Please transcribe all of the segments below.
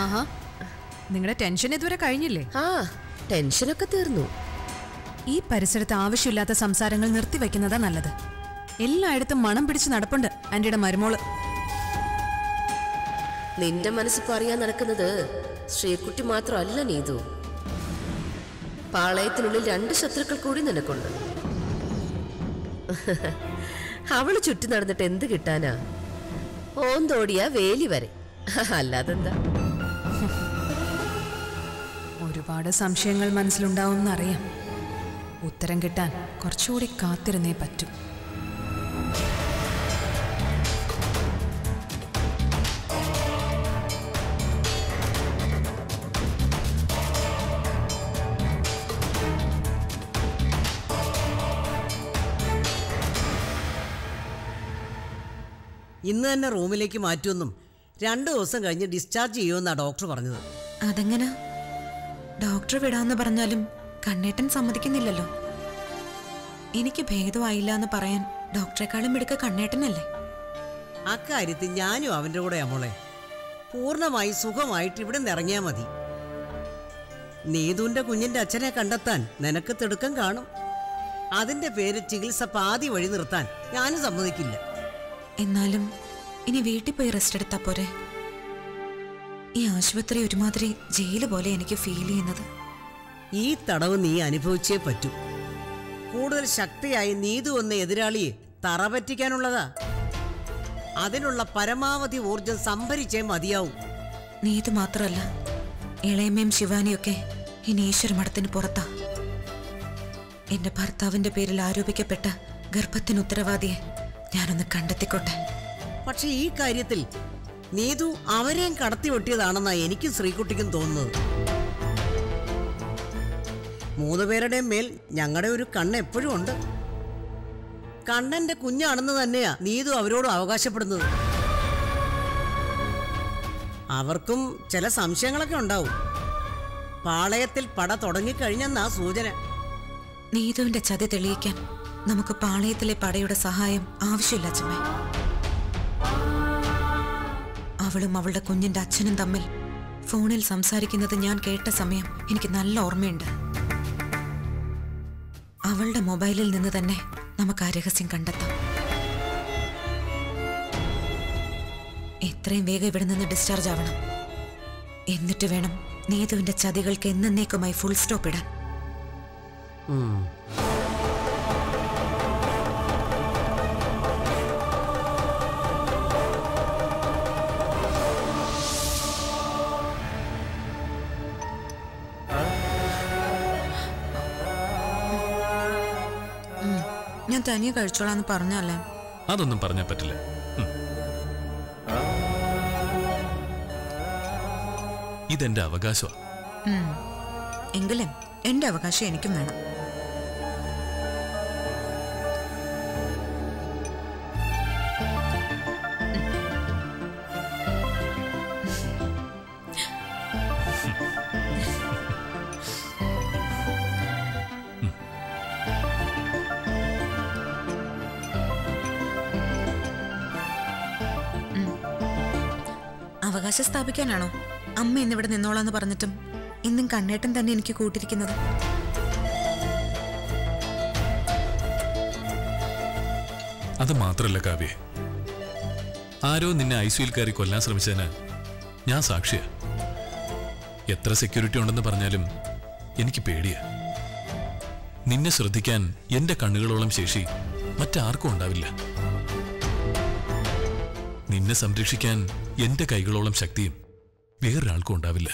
ആഹാ നിങ്ങളുടെ ടെൻഷൻ ഇതുവരെ കഴിഞ്ഞില്ലേ ആ ടെൻഷനൊക്കെ തീർന്നു ഈ പരിസരത്ത് ആവശ്യമില്ലാത്ത സംസാരങ്ങൾ നിർത്തിവെക്കുന്നതാ നല്ലത് എല്ലായിടത്തും മണം പിടിച്ച് നടപ്പുണ്ട് ആന്റിയുടെ മരുമോള് നിന്റെ മനസ്സിപ്പോ അറിയാൻ നടക്കുന്നത് ശ്രീകുട്ടി മാത്രമല്ല നീതു പാളയത്തിനുള്ളിൽ രണ്ട് ശത്രുക്കൾ കൂടി നിനക്കുണ്ട് അവള് ചുറ്റി നടന്നിട്ട് എന്ത് കിട്ടാനാ ഓന്തോടിയ വേലി വരെ അല്ലാതെന്താ ഒരുപാട് സംശയങ്ങൾ മനസ്സിലുണ്ടാവുമെന്നറിയാം ഉത്തരം കിട്ടാൻ കുറച്ചുകൂടി കാത്തിരുന്നേ പറ്റൂ ഇന്ന് തന്നെ റൂമിലേക്ക് മാറ്റുമെന്നും രണ്ട് ദിവസം കഴിഞ്ഞ് ഡിസ്ചാർജ് ചെയ്യുമെന്നാണ് ഡോക്ടർ പറഞ്ഞത് അതെങ്ങനെ ഡോക്ടർ വിടാന്ന് പറഞ്ഞാലും കണ്ണേട്ടൻ സമ്മതിക്കുന്നില്ലല്ലോ എനിക്ക് ഭേദമായില്ല എന്ന് പറയാൻ ഡോക്ടറെക്കാളും മിടുക്ക കണ്ണേട്ടനല്ലേ അക്കാര്യത്തിൽ ഞാനും അവൻ്റെ കൂടെയാ മോളെ പൂർണ്ണമായി സുഖമായിട്ട് ഇവിടെ നിന്ന് ഇറങ്ങിയാൽ മതി നീതുവിന്റെ കുഞ്ഞിന്റെ അച്ഛനെ കണ്ടെത്താൻ നിനക്ക് തിടുക്കം കാണും അതിന്റെ പേര് ചികിത്സ പാതി വഴി നിർത്താൻ ഞാനും സമ്മതിക്കില്ല എന്നാലും ഇനി വീട്ടിൽ പോയി റെസ്റ്റ് എടുത്താ പോരെ ഈ ആശുപത്രി ഒരുമാതിരി ജയില് പോലെ എനിക്ക് ഫീൽ ചെയ്യുന്നത് ഈ തടവ് നീ അനുഭവിച്ചേ പറ്റൂ കൂടുതൽ ശക്തിയായി നീതു എന്ന എതിരാളിയെ തറപറ്റിക്കാനുള്ളതാ അതിനുള്ള പരമാവധി ഊർജം സംഭരിച്ചേ മതിയാവും നീതു മാത്രമല്ല ഇളയമ്മയും ശിവാനിയൊക്കെ ഇനി ഈശ്വര മഠത്തിന് പുറത്താ എന്റെ ഭർത്താവിന്റെ പേരിൽ ആരോപിക്കപ്പെട്ട ഗർഭത്തിന് ഉത്തരവാദിയെ ഞാനൊന്ന് കണ്ടെത്തിക്കോട്ടെ പക്ഷെ ഈ കാര്യത്തിൽ നീതു അവരെയും കടത്തി വെട്ടിയതാണെന്നാ എനിക്കും ശ്രീകുട്ടിക്കും തോന്നുന്നത് മൂന്ന് പേരുടെയും മേൽ ഞങ്ങളുടെ ഒരു കണ്ണ് എപ്പോഴും ഉണ്ട് കണ്ണന്റെ കുഞ്ഞാണെന്ന് തന്നെയാ നീതു അവരോട് അവകാശപ്പെടുന്നത് അവർക്കും ചില സംശയങ്ങളൊക്കെ ഉണ്ടാവും പാളയത്തിൽ പട തുടങ്ങിക്കഴിഞ്ഞെന്നാ സൂചന നീതുവിന്റെ ചതി തെളിയിക്കാൻ നമുക്ക് പാളയത്തിലെ പടയുടെ സഹായം ആവശ്യമില്ല അച്ഛമ്മേ അവളും അവളുടെ കുഞ്ഞിന്റെ അച്ഛനും തമ്മിൽ ഫോണിൽ സംസാരിക്കുന്നത് ഞാൻ കേട്ട സമയം എനിക്ക് നല്ല ഓർമ്മയുണ്ട് അവളുടെ മൊബൈലിൽ നിന്ന് തന്നെ നമുക്ക് ആ രഹസ്യം കണ്ടെത്താം എത്രയും വേഗം ഇവിടെ നിന്ന് ഡിസ്ചാർജ് ആവണം എന്നിട്ട് വേണം നീതുവിന്റെ ചതികൾക്ക് എന്നേക്കുമായി ഫുൾ സ്റ്റോപ്പ് ഇടാൻ ഞാൻ തനിയെ കഴിച്ചോളാന്ന് പറഞ്ഞല്ലേ അതൊന്നും പറഞ്ഞാൽ പറ്റില്ല ഉം. ഇതെന്റെ അവകാശമാണ് ഉം. എങ്കിലും എന്റെ അവകാശം എനിക്കും വേണം ഉം. അവകാശം സ്ഥാപിക്കാനാണോ അമ്മ ഇന്നിവിടെ നിന്നോളാന്ന് പറഞ്ഞിട്ടും ഇന്നും കണ്ണേട്ടൻ തന്നെ എനിക്ക് കൂട്ടിരിക്കുന്നത് അത് മാത്രല്ല കാവ്യെ ആരോ നിന്നെ ഐ സിയിൽ കയറി കൊല്ലാൻ ശ്രമിച്ചതിന് ഞാൻ സാക്ഷിയാ എത്ര സെക്യൂരിറ്റി ഉണ്ടെന്ന് പറഞ്ഞാലും എനിക്ക് പേടിയാ നിന്നെ ശ്രദ്ധിക്കാൻ എന്റെ കണ്ണുകളോളം ശേഷി മറ്റാർക്കും ഉണ്ടാവില്ല നിന്നെ സംരക്ഷിക്കാൻ എന്റെ കൈകളോളം ശക്തിയും വേറൊരാൾക്കും ഉണ്ടാവില്ല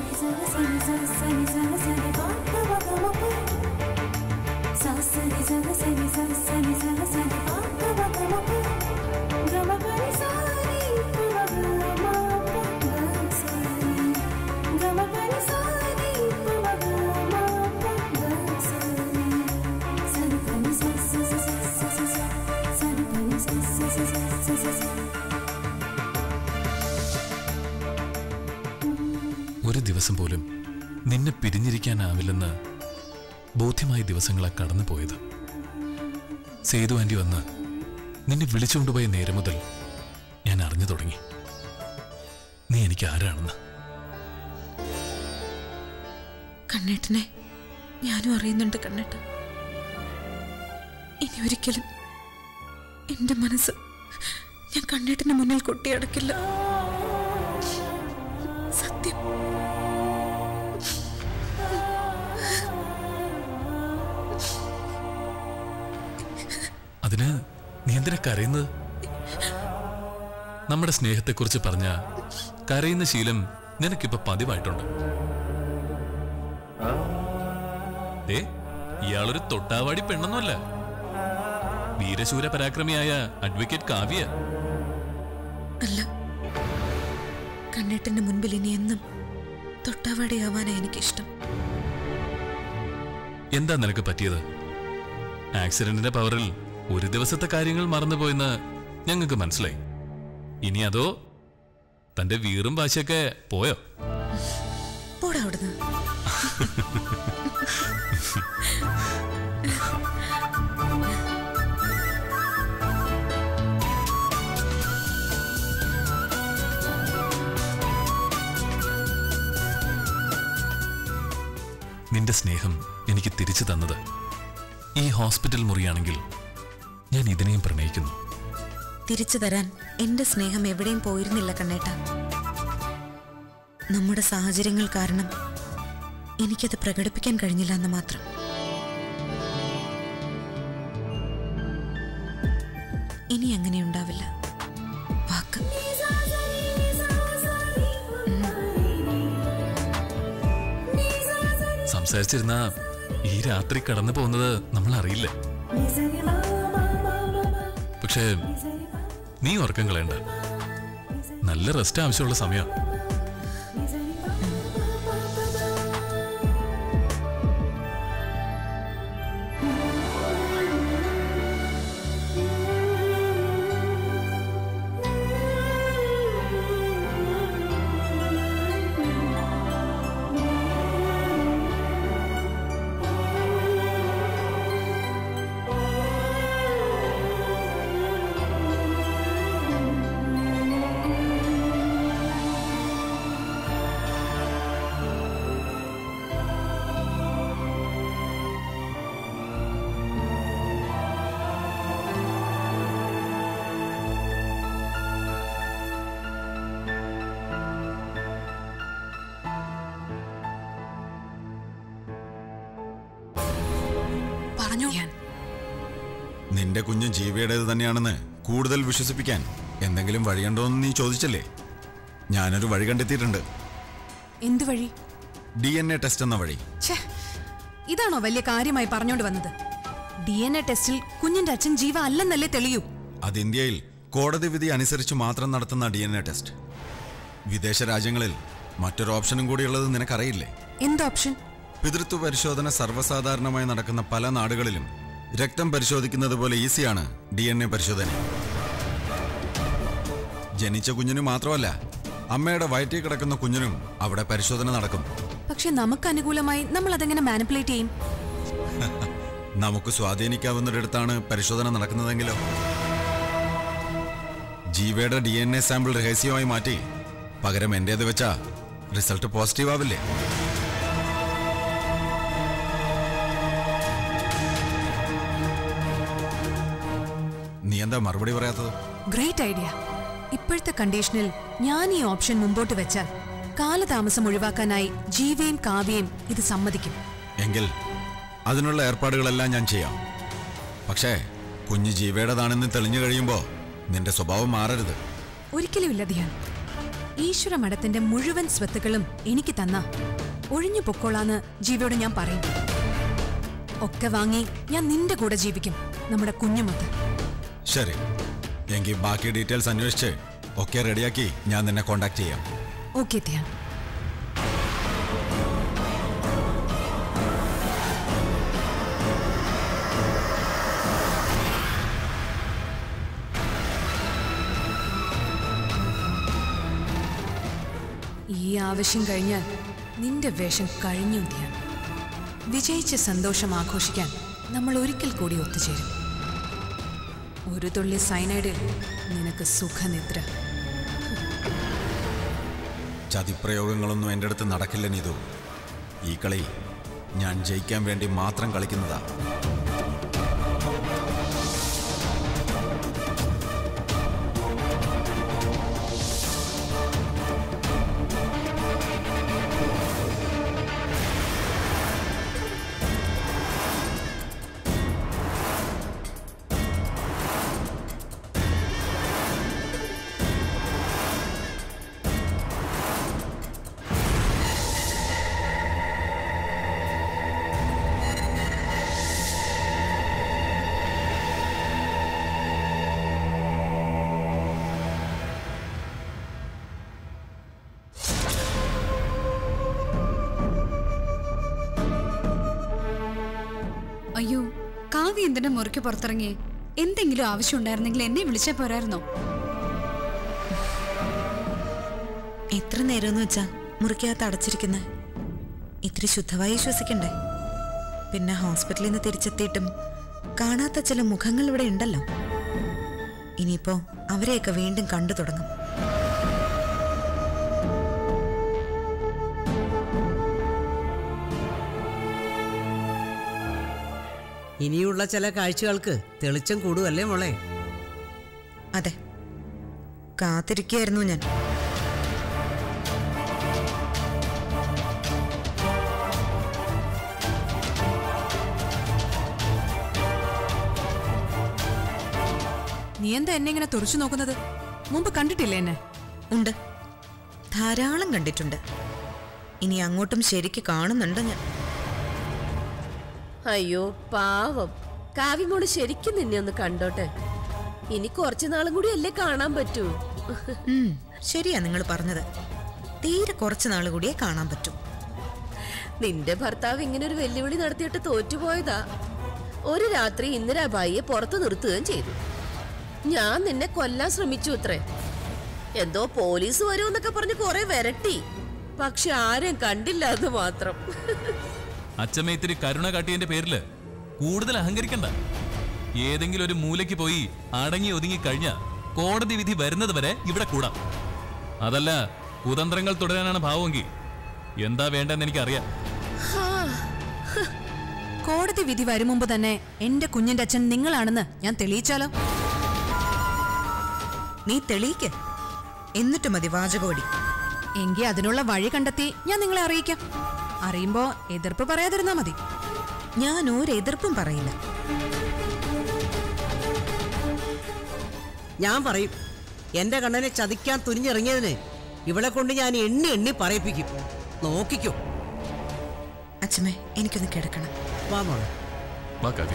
ഒരു ദിവസം പോലും നിന്നെ പിരിഞ്ഞിരിക്കാനാവില്ലെന്ന് ബോധ്യമായ ദിവസങ്ങളാ കടന്നു പോയത് സേതു ആന്റി വന്ന് നിന്നെ വിളിച്ചുകൊണ്ടുപോയ നേരം മുതൽ ഞാൻ അറിഞ്ഞു തുടങ്ങി നീ എനിക്ക് ആരാണെന്ന് കണ്ണേട്ടനെ ഞാനും അറിയുന്നുണ്ട് കണ്ണേട്ട ഇനി ഒരിക്കലും എന്റെ മനസ്സ് ഞാൻ കണ്ണേട്ടന്റെ മുന്നിൽ കൊട്ടിയടക്കില്ല സത്യം അതിന് നീ എന്തിനാ കരയുന്നത് നമ്മുടെ സ്നേഹത്തെക്കുറിച്ച് പറഞ്ഞ കരയുന്ന ശീലം നിനക്കിപ്പോ പതിവായിട്ടുണ്ട് ഏ ഇയാളൊരു തൊട്ടാവാടി പെണ്ണൊന്നുമല്ല വീരശൂര പരാക്രമിയായ അഡ്വക്കേറ്റ് കാവ്യ അല്ല കണ്ണേട്ടന്റെ മുൻപിൽ ഇനി എന്നും തൊട്ടാവാടിയാവാനാ എനിക്കിഷ്ടം എന്താ നിനക്ക് പറ്റിയത് ആക്സിഡന്റിന്റെ പവറിൽ ഒരു ദിവസത്തെ കാര്യങ്ങൾ മറന്നുപോയെന്ന് ഞങ്ങൾക്ക് മനസ്സിലായി ഇനി അതോ തന്റെ വീറും വാശിയൊക്കെ പോയോ പോടാ അവിടുന്ന് നിന്റെ സ്നേഹം എനിക്ക് തിരിച്ചു തന്നത് ഈ ഹോസ്പിറ്റൽ മുറിയാണെങ്കിൽ ഞാൻ ഇതിനെയും പ്രണയിക്കുന്നു തിരിച്ചു തരാൻ എന്റെ സ്നേഹം എവിടെയും പോയിരുന്നില്ല കണ്ണേട്ട നമ്മുടെ സാഹചര്യങ്ങൾ കാരണം എനിക്കത് പ്രകടിപ്പിക്കാൻ കഴിഞ്ഞില്ല എന്ന് മാത്രം ഇനി അങ്ങനെ ഉണ്ടാവില്ല വാക്ക് സംസാരിച്ചിരുന്ന ഈ രാത്രി കടന്നു പോകുന്നത് നമ്മൾ അറിയില്ല പക്ഷേ നീ ഉറക്കം കളയണ്ട നല്ല റെസ്റ്റ് ആവശ്യമുള്ള സമയം പറഞ്ഞു ഞാൻ നിന്റെ കുഞ്ഞ് ജീവയുടേത് തന്നെയാണെന്ന് കൂടുതൽ വിശ്വസിപ്പിക്കാൻ എന്തെങ്കിലും വഴിയുണ്ടോ എന്ന് നീ ചോദിച്ചല്ലേ ഞാനൊരു വഴി കണ്ടെത്തിയിട്ടുണ്ട് എന്ത് വഴി ഡി എൻ എ ടെസ്റ്റ് എന്ന വഴി ഛേ ഇതാണോ വലിയ കാര്യമായി പറഞ്ഞോണ്ട് വന്നത് ഡി എൻ എ ടെസ്റ്റിൽ കുഞ്ഞിന്റെ അച്ഛൻ ജീവ അല്ലെന്നല്ലേ തെളിയൂ അത് ഇന്ത്യയിൽ കോടതി വിധി അനുസരിച്ച് മാത്രം നടത്തുന്ന ഡി എൻ എ ടെസ്റ്റ് വിദേശ രാജ്യങ്ങളിൽ മറ്റൊരു ഓപ്ഷനും കൂടിയുള്ളത് നിനക്കറിയില്ലേ എന്ത് ഓപ്ഷൻ പിതൃത്വ പരിശോധന സർവ്വസാധാരണമായി നടക്കുന്ന പല നാടുകളിലും രക്തം പരിശോധിക്കുന്നത് പോലെ ഈസിയാണ് ഡി എൻ എ പരിശോധന ജനിച്ച കുഞ്ഞിനു മാത്രമല്ല അമ്മയുടെ വയറ്റിൽ കിടക്കുന്ന കുഞ്ഞിനും അവിടെ പരിശോധന നടക്കും പക്ഷെ നമുക്ക് അനുകൂലമായി നമ്മൾ അതെങ്ങനെ മാനിപ്പുലേറ്റ് ചെയ്യും നമുക്ക് സ്വാധീനിക്കാവുന്നിടത്താണ് പരിശോധന നടക്കുന്നതെങ്കിലോ ജീവയുടെ ഡി എൻ എ സാമ്പിൾ രഹസ്യമായി മാറ്റി പകരം എന്റേത് വെച്ചാ റിസൾട്ട് പോസിറ്റീവ് ആവില്ലേ നീ എന്താ മറുപടി പറയാത്തത് ഗ്രേറ്റ് ഐഡിയ ഇപ്പോഴത്തെ കണ്ടീഷനിൽ ഞാൻ ഈ ഓപ്ഷൻ മുമ്പോട്ട് വെച്ചാൽ കാലതാമസം ഒഴിവാക്കാനായി ജീവയും കാവ്യയും ഇത് സമ്മതിക്കും എങ്കിൽ അതിനുള്ള ഏർപ്പാടുകളെല്ലാം ഞാൻ ചെയ്യാം പക്ഷേ കുഞ്ഞ് ജീവയുടേതാണെന്ന് തെളിഞ്ഞു കഴിയുമ്പോൾ നിന്റെ സ്വഭാവം മാറരുത് ഒരിക്കലും ഇല്ല ധ്യാൻ ഈശ്വര മഠത്തിന്റെ മുഴുവൻ സ്വത്തുക്കളും എനിക്ക് തന്ന ഒഴിഞ്ഞു പൊക്കോളാന്ന് ജീവയോട് ഞാൻ പറയും ഒക്കെ വാങ്ങി ഞാൻ നിന്റെ കൂടെ ജീവിക്കും നമ്മുടെ കുഞ്ഞുമൊത്ത് ശരി എങ്കിൽ ബാക്കി ഡീറ്റെയിൽസ് അന്വേഷിച്ച് ഒക്കെ റെഡിയാക്കി ഞാൻ നിന്നെ കോണ്ടാക്ട് ചെയ്യാം ഓക്കെ ധ്യാൻ ഈ ആവശ്യം കഴിഞ്ഞാൽ നിന്റെ വേഷം കഴിഞ്ഞു ധ്യാൻ വിജയിച്ച സന്തോഷം ആഘോഷിക്കാൻ നമ്മൾ ഒരിക്കൽ കൂടി ഒത്തുചേരും ഒരു തുള്ളി സൈനൈഡിൽ നിനക്ക് സുഖനിദ്ര ചതിപ്രയോഗങ്ങളൊന്നും എൻ്റെ അടുത്ത് നടക്കില്ല നീതു ഈ കളി ഞാൻ ജയിക്കാൻ വേണ്ടി മാത്രം കളിക്കുന്നതാ അയ്യോ കാവ്യ എന്തിനാ മുറിക്ക് പുറത്തിറങ്ങി എന്തെങ്കിലും ആവശ്യം ഉണ്ടായിരുന്നെങ്കിൽ എന്നെ വിളിച്ചാ പോരായിരുന്നോ എത്ര നേരമെന്ന് വെച്ചാ മുറിക്കകത്ത് അടച്ചിരിക്കുന്നത് ഇത്തിരി ശുദ്ധമായി ശ്വസിക്കണ്ടേ പിന്നെ ഹോസ്പിറ്റലിൽ നിന്ന് തിരിച്ചെത്തിയിട്ടും കാണാത്ത ചില മുഖങ്ങൾ ഇവിടെ ഉണ്ടല്ലോ ഇനിയിപ്പോ അവരെയൊക്കെ വീണ്ടും കണ്ടു തുടങ്ങും ഇനിയുള്ള ചില കാഴ്ചകൾക്ക് തെളിച്ചം കൂടുമല്ലേ മോളെ അതെ കാത്തിരിക്കുകയായിരുന്നു ഞാൻ നീ എന്താ എന്നെ ഇങ്ങനെ തുറച്ചു നോക്കുന്നത് മുമ്പ് കണ്ടിട്ടില്ലേ എന്നെ ഉണ്ട് ധാരാളം കണ്ടിട്ടുണ്ട് ഇനി അങ്ങോട്ടും ശരിക്ക് കാണുന്നുണ്ട് ഞാൻ അയ്യോ പാവം കാവ്യമോള് ശരിക്കും നിന്നെ ഒന്ന് കണ്ടോട്ടെ ഇനി കുറച്ചു നാളും കൂടി അല്ലേ കാണാൻ പറ്റൂ ഉം, ശരിയാ നിങ്ങൾ പറഞ്ഞത് തീരെ കുറച്ച് നാൾ കൂടിയേ കാണാൻ പറ്റൂ നിന്റെ ഭർത്താവ് ഇങ്ങനെ ഒരു വെല്ലുവിളി നടത്തിയിട്ട് തോറ്റുപോയതാ ഒരു രാത്രി ഇന്ദിരാബായിയെ പുറത്തു നിർത്തുകയും ചെയ്തു ഞാൻ നിന്നെ കൊല്ലാൻ ശ്രമിച്ചു അത്രേ എന്തോ പോലീസ് വരുമെന്നൊക്കെ പറഞ്ഞ് കുറെ വരട്ടി പക്ഷെ ആരും കണ്ടില്ല എന്ന് മാത്രം അച്ഛമ്മ ഇത്തിരി കരുണ കാട്ടിയതിന്റെ പേരില് കൂടുതൽ അഹങ്കരിക്കണ്ട ഏതെങ്കിലും ഒരു മൂലയ്ക്ക് പോയി അടങ്ങി ഒതുങ്ങി കഴിഞ്ഞ കോടതി വിധി വരുന്നത് വരെ ഇവിടെ കൂടാം അതല്ല കുതന്ത്രങ്ങൾ തുടരാനാണ് ഭാവമെങ്കിൽ എന്താ വേണ്ടെന്ന് എനിക്കറിയാം കോടതി വിധി വരും മുമ്പ് തന്നെ എന്റെ കുഞ്ഞിന്റെ അച്ഛൻ നിങ്ങളാണെന്ന് ഞാൻ തെളിയിച്ചാലോ നീ തെളിയിക്ക് എന്നിട്ട് മതി വാചകോടി എങ്കിൽ അതിനുള്ള വഴി കണ്ടെത്തി ഞാൻ നിങ്ങളെ അറിയിക്കാം അറിയുമ്പോ എതിർപ്പ് പറയാതിരുന്നാ മതി ഞാൻ ഒരു എതിർപ്പും പറയില്ല ഞാൻ പറയും എന്റെ കണ്ണനെ ചതിക്കാൻ തുനിഞ്ഞിറങ്ങിയതിന് ഇവളെ കൊണ്ട് ഞാൻ എണ്ണി എണ്ണി പറയിപ്പിക്കും നോക്കിക്കോ അച്ഛമ്മേ എനിക്കൊന്ന് കിടക്കണം വാ മോളെ വാ കാവ്യ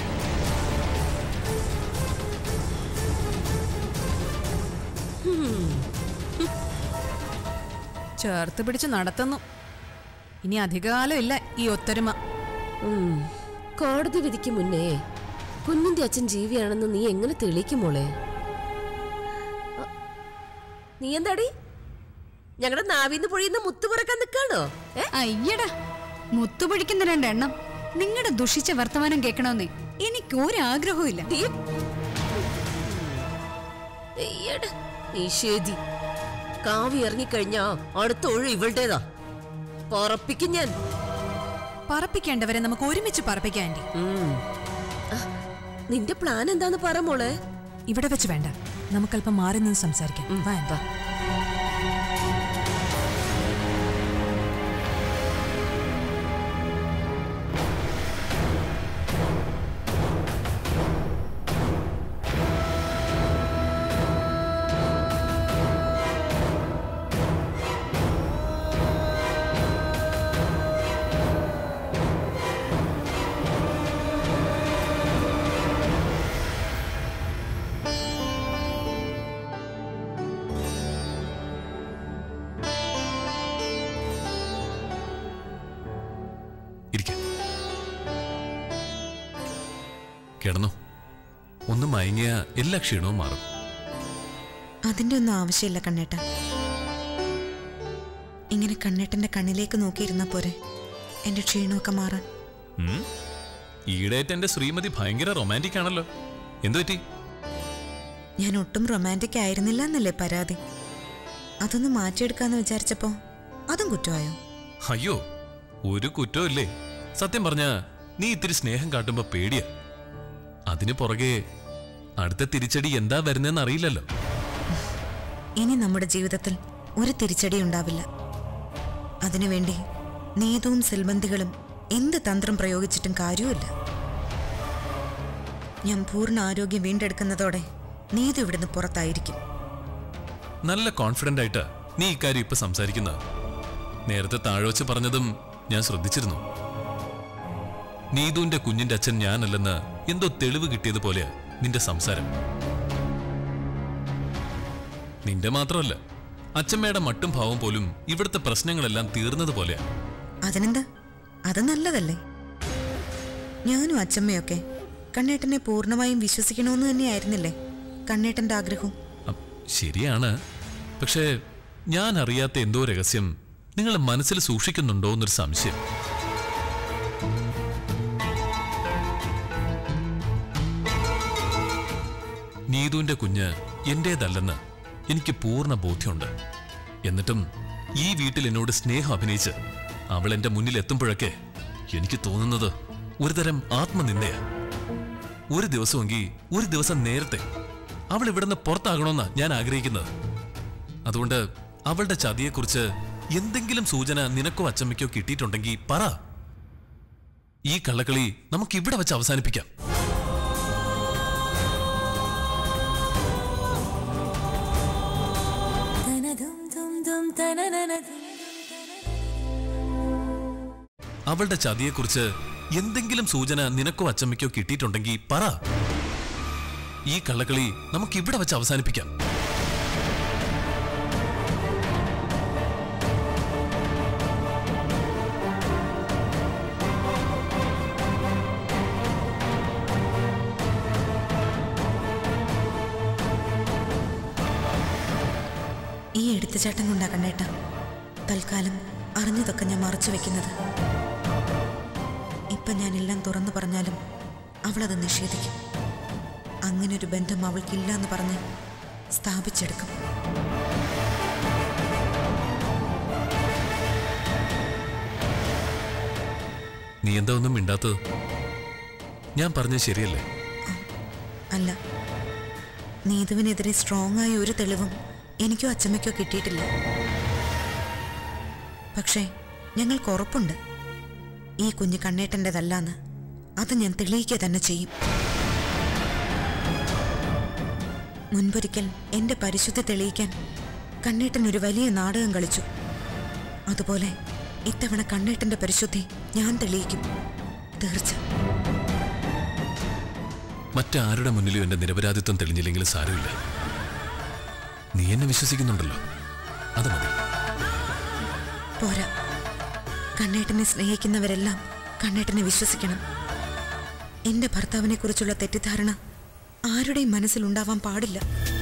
ചേർത്ത് പിടിച്ച് നടത്തുന്നു ഇനി അധികകാലം ഇല്ല ഈ ഒത്തൊരുമ ഉം. കോടതി വിധിക്ക് മുന്നേ കുഞ്ഞിന്റെ അച്ഛൻ ജീവിയാണെന്ന് നീ എങ്ങനെ തെളിയിക്കും മോളെ അ, നീ എന്താടി ഞങ്ങളുടെ നാവിന്ന് പൊഴിയുന്ന മുത്തു പറക്കാൻ നിൽക്കാണോ ഏ അയ്യടാ മുത്തുപിടിക്കുന്ന രണ്ടെണ്ണം നിങ്ങളുടെ ദുഷിച്ച വർത്തമാനം കേൾക്കണമെന്നേ എനിക്ക് ഒരാഗ്രഹവും ഇല്ല നീ എയ്യടാ, നിഷേധി കാവി ഇറങ്ങിക്കഴിഞ്ഞാ അടുത്ത ഒഴി ഇവളുടേതാ പറപ്പിക്കും ഞാൻ പറപ്പിക്കേണ്ടവരെ നമുക്ക് ഒരുമിച്ച് പറപ്പിക്കാം ആന്റി ഉം. ആ, നിന്റെ പ്ലാൻ എന്താന്ന് പറ മോളെ ഇവിടെ വെച്ച് വേണ്ട നമുക്കല്പം മാറി നിന്ന് സംസാരിക്കാം വാ ആന്റി. ഇരിക്കാം കിടന്നു ഒന്ന് മയങ്ങിയ എല്ലാ ക്ഷീണവും മാറും അതിന്റെ ഒന്നും ആവശ്യമില്ല കണ്ണേട്ട ഇങ്ങനെ കണ്ണേട്ടന്റെ കണ്ണിലേക്ക് നോക്കിയിരുന്ന പോരെ എന്റെ ക്ഷീണമൊക്കെ മാറാൻ ഉം? ഈയിടെയായിട്ട് എന്റെ ശ്രീമതി ഭയങ്കര റൊമാൻറ്റിക് ആണല്ലോ എന്തു പറ്റി ഞാൻ ഒട്ടും റൊമാൻറ്റിക് ആയിരുന്നില്ല എന്നല്ലേ പരാതി അതൊന്ന് മാറ്റിയെടുക്കാന്ന് വിചാരിച്ചപ്പോ അതും കുറ്റമായോ അയ്യോ ഒരു കുറ്റമില്ലേ സത്യം പറഞ്ഞ നീ ഇത്തിരി സ്നേഹം കാട്ടുമ്പോ പേടിയാ അതിന് പുറകെ അടുത്ത തിരിച്ചടി എന്താ വരുന്നതെന്ന് അറിയില്ലല്ലോ ഇനി നമ്മുടെ ജീവിതത്തിൽ ഒരു തിരിച്ചടി ഉണ്ടാവില്ല അതിനുവേണ്ടി നീതുവും സെൽബന്ധികളും എന്ത് തന്ത്രം പ്രയോഗിച്ചിട്ടും കാര്യവുമില്ല ഞാൻ പൂർണ്ണ ആരോഗ്യം വീണ്ടെടുക്കുന്നതോടെ നീതു ഇവിടുന്ന് പുറത്തായിരിക്കും നല്ല കോൺഫിഡന്റ് ആയിട്ട് നീ ഇക്കാര്യം ഇപ്പൊ സംസാരിക്കുന്നത് നേരത്തെ താഴോച്ച് പറഞ്ഞതും ഞാൻ ശ്രദ്ധിച്ചിരുന്നു നീതുവിന്റെ കുഞ്ഞിന്റെ അച്ഛൻ ഞാനല്ലെന്ന് എന്തോ തെളിവ് കിട്ടിയതുപോലെയാ നിന്റെ സംസാരം നിന്റെ മാത്രമല്ല അച്ഛമ്മയുടെ മട്ടും ഭാവം പോലും ഇവിടുത്തെ പ്രശ്നങ്ങളെല്ലാം തീർന്നതുപോലെയാ അതിനെന്താ അത് നല്ലതല്ലേ ഞാനും അച്ചമ്മയൊക്കെ കണ്ണേട്ടനെ പൂർണ്ണമായും വിശ്വസിക്കണമെന്ന് തന്നെയായിരുന്നില്ലേ കണ്ണേട്ടന്റെ ആഗ്രഹവും അ, ശരിയാണ് പക്ഷേ ഞാൻ അറിയാത്ത എന്തോ രഹസ്യം നിങ്ങൾ മനസ്സിൽ സൂക്ഷിക്കുന്നുണ്ടോ എന്നൊരു സംശയം നീതുവിന്റെ കുഞ്ഞ് എന്റേതല്ലെന്ന് എനിക്ക് പൂർണ്ണ ബോധ്യമുണ്ട് എന്നിട്ടും ഈ വീട്ടിൽ എന്നോട് സ്നേഹം അഭിനയിച്ച് അവൾ എന്റെ മുന്നിൽ എത്തുമ്പോഴൊക്കെ എനിക്ക് തോന്നുന്നത് ഒരുതരം ആത്മനിന്ദയാ ഒരു ദിവസമെങ്കിൽ ഒരു ദിവസം നേരത്തെ അവൾ ഇവിടുന്ന് പുറത്താകണമെന്നാ ഞാൻ ആഗ്രഹിക്കുന്നത് അതുകൊണ്ട് അവളുടെ ചതിയെക്കുറിച്ച് എന്തെങ്കിലും സൂചന നിനക്കോ അച്ചമ്മയ്ക്കോ കിട്ടിയിട്ടുണ്ടെങ്കിൽ പറ ഈ കള്ളക്കളി നമുക്ക് ഇവിടെ വെച്ച് അവസാനിപ്പിക്കാം അവളുടെ ചതിയെക്കുറിച്ച് എന്തെങ്കിലും സൂചന നിനക്കോ അച്ചമ്മയ്ക്കോ കിട്ടിയിട്ടുണ്ടെങ്കിൽ പറ ഈ കള്ളക്കളി നമുക്ക് ഇവിടെ വെച്ച് അവസാനിപ്പിക്കാം ഈ എടുത്തുചാട്ടം കൊണ്ടാ കണ്ണേട്ട തൽക്കാലം അറിഞ്ഞതൊക്കെ ഞാൻ മറച്ചു വെക്കുന്നത് ഇപ്പൊ ഞാൻ എല്ലാം തുറന്നു പറഞ്ഞാലും അവളത് നിഷേധിക്കും അങ്ങനെ ഒരു ബന്ധം അവൾക്കില്ല എന്ന് പറഞ്ഞ് സ്ഥാപിച്ചെടുക്കും നീ എന്താ ഒന്നും മിണ്ടാത്തത് ഞാൻ പറഞ്ഞത് ശരിയല്ലേ അല്ല നീതുവിനെതിരെ സ്ട്രോങ് ആയ ഒരു തെളിവും എനിക്കോ അച്ചമ്മയ്ക്കോ കിട്ടിയിട്ടില്ല പക്ഷേ ഞങ്ങൾക്ക് ഉറപ്പുണ്ട് ഈ കുഞ്ഞ് കണ്ണേട്ടൻ്റെതല്ലാന്ന് അത് ഞാൻ തെളിയിക്കുക തന്നെ ചെയ്യും മുൻപൊരിക്കൽ എന്റെ പരിശുദ്ധി തെളിയിക്കാൻ കണ്ണേട്ടൻ ഒരു വലിയ നാടകം കളിച്ചു അതുപോലെ ഇത്തവണ കണ്ണേട്ടന്റെ പരിശുദ്ധി ഞാൻ തെളിയിക്കും തീർച്ച മറ്റാരുടെ മുന്നിലും എന്റെ നിരപരാധിത്വം തെളിഞ്ഞില്ലെങ്കിലും സാരമില്ല നീ എന്നെ വിശ്വസിക്കുന്നുണ്ടല്ലോ അത് മതി പോരാ കണ്ണേട്ടനെ സ്നേഹിക്കുന്നവരെല്ലാം കണ്ണേട്ടനെ വിശ്വസിക്കണം എന്റെ ഭർത്താവിനെ കുറിച്ചുള്ള തെറ്റിദ്ധാരണ ആരുടെയും മനസ്സിലുണ്ടാവാൻ പാടില്ല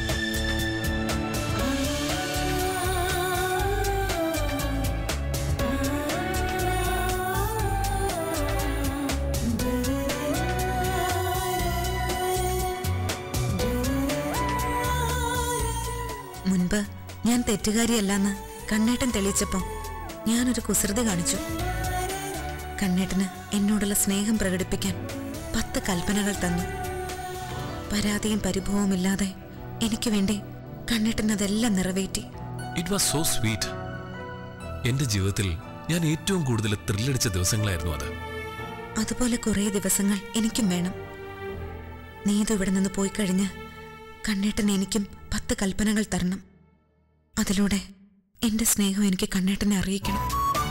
മുൻപ് ഞാൻ തെറ്റുകാരിയല്ലെന്ന് കണ്ണേട്ടൻ തെളിയിച്ചപ്പോ ഞാനൊരു കുസൃതി കാണിച്ചു കണ്ണേട്ടന് എന്നോടുള്ള സ്നേഹം പ്രകടിപ്പിക്കാൻ പത്ത് കൽപ്പനകൾ തന്നു പരാതിയും പരിഭവമില്ലാതെ എനിക്ക് വേണ്ടി കണ്ണേട്ടൻ അതെല്ലാം നിറവേറ്റി ഇറ്റ് വാസ് സോ സ്വീറ്റ് എന്റെ ജീവിതത്തിൽ ഞാൻ ഏറ്റവും കൂടുതൽ ത്രില്ലടിച്ച ദിവസങ്ങളായിരുന്നു അത് അതുപോലെ കുറേ ദിവസങ്ങൾ എനിക്കും വേണം നീതു ഇവിടെ നിന്ന് പോയി കഴിഞ്ഞ് കണ്ണേട്ടൻ എനിക്കും പത്ത് കൽപ്പനകൾ തരണം അതിലൂടെ എന്റെ സ്നേഹം എനിക്ക് കണ്ണേട്ടനെ അറിയിക്കണം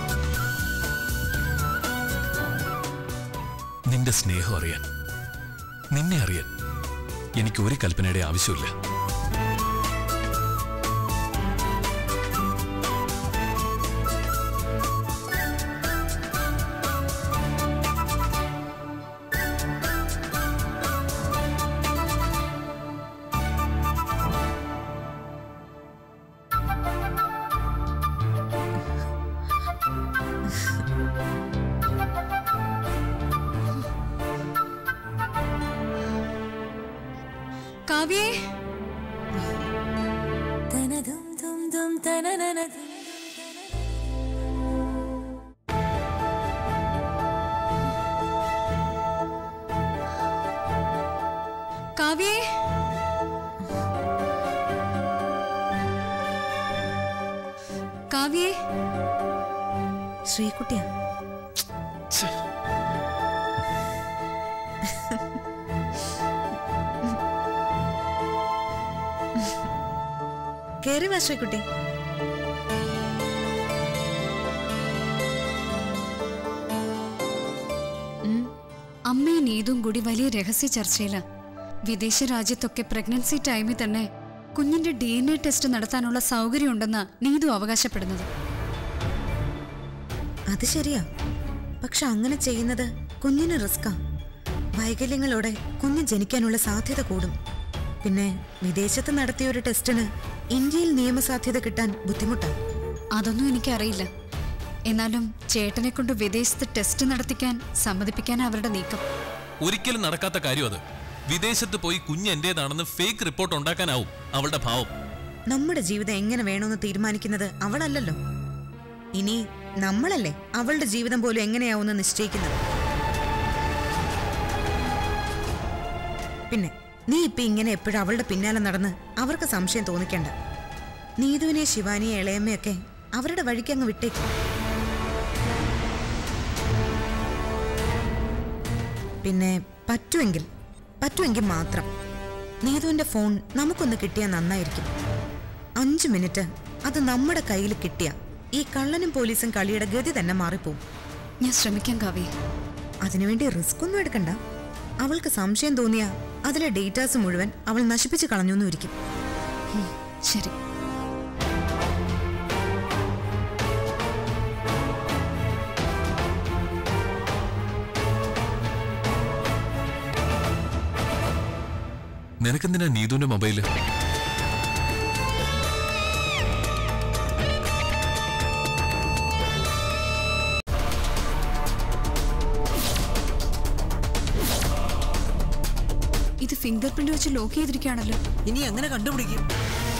നിന്റെ സ്നേഹം അറിയാൻ നിന്നെ അറിയാൻ എനിക്ക് ഒരു കൽപ്പനയുടെ ആവശ്യമില്ല കാവ്യേ കാവ്യേ കാവ്യേ ശ്രീകുട്ടിയാ കേറി വാ ശ്രീകുട്ടി അമ്മയും നീതും കൂടി വലിയ രഹസ്യ ചർച്ചയില വിദേശ രാജ്യത്തൊക്കെ പ്രഗ്നൻസി ടൈമിൽ തന്നെ കുഞ്ഞിന്റെ ഡി എൻ എ ടെസ്റ്റ് നടത്താനുള്ള സൗകര്യമുണ്ടെന്നാ നീതു അവകാശപ്പെടുന്നത് അത് ശരിയാ പക്ഷെ അങ്ങനെ ചെയ്യുന്നത് കുഞ്ഞിന് റിസ്ക്കാ വൈകല്യങ്ങളോടെ കുഞ്ഞ് ജനിക്കാനുള്ള സാധ്യത കൂടും പിന്നെ വിദേശത്ത് നടത്തിയ ഒരു ടെസ്റ്റിന് ഇന്ത്യയിൽ നിയമസാധ്യത കിട്ടാൻ ബുദ്ധിമുട്ടാണ് അതൊന്നും എനിക്കറിയില്ല എന്നാലും ചേട്ടനെ കൊണ്ട് വിദേശത്ത് ടെസ്റ്റ് നടത്തിക്കാൻ സമ്മതിപ്പിക്കാൻ അവരുടെ നീക്കം ഒരിക്കലും നടക്കാത്ത കാര്യം അത് വിദേശത്ത് പോയി കുഞ്ഞ് എന്റേതാണെന്ന് ഫേക്ക് റിപ്പോർട്ട് ഉണ്ടാക്കാനാവും അവളുടെ ഭാവം നമ്മുടെ ജീവിതം എങ്ങനെ വേണമെന്ന് തീരുമാനിക്കുന്നത് അവളല്ലല്ലോ ഇനി നമ്മളല്ലേ അവളുടെ ജീവിതം പോലും എങ്ങനെയാവുമെന്ന് നിശ്ചയിക്കുന്നത് പിന്നെ നീ ഇപ്പൊ ഇങ്ങനെ എപ്പോഴും അവളുടെ പിന്നാലെ നടന്ന് അവർക്ക് സംശയം തോന്നിക്കണ്ട നീതുവിനെ ശിവാനിയെ ഇളയമ്മയൊക്കെ അവരുടെ വഴിക്ക് അങ്ങ് വിട്ടേക്കും പിന്നെ പറ്റുമെങ്കിൽ പറ്റുമെങ്കിൽ മാത്രം നീതുവിന്റെ ഫോൺ നമുക്കൊന്ന് കിട്ടിയാൽ നന്നായിരിക്കും അഞ്ചു മിനിറ്റ് അത് നമ്മുടെ കയ്യിൽ കിട്ടിയ ഈ കള്ളനും പോലീസും കളിയുടെ ഗതി തന്നെ മാറിപ്പോവും ഞാൻ ശ്രമിക്കാം കാവ്യ അതിനുവേണ്ടി റിസ്ക് ഒന്നും എടുക്കണ്ട അവൾക്ക് സംശയം തോന്നിയ അതിലെ ഡേറ്റാസ് മുഴുവൻ അവൾ നശിപ്പിച്ച് കളഞ്ഞു ഇരിക്കും ശരി നിനക്കെന്തിനാ നീതുവിന്റെ മൊബൈല് ഇത് ഫിംഗർ പ്രിന്റ് വെച്ച് ലോക്ക് ചെയ്തിരിക്കുകയാണല്ലോ ഇനി എങ്ങനെ കണ്ടുപിടിക്കും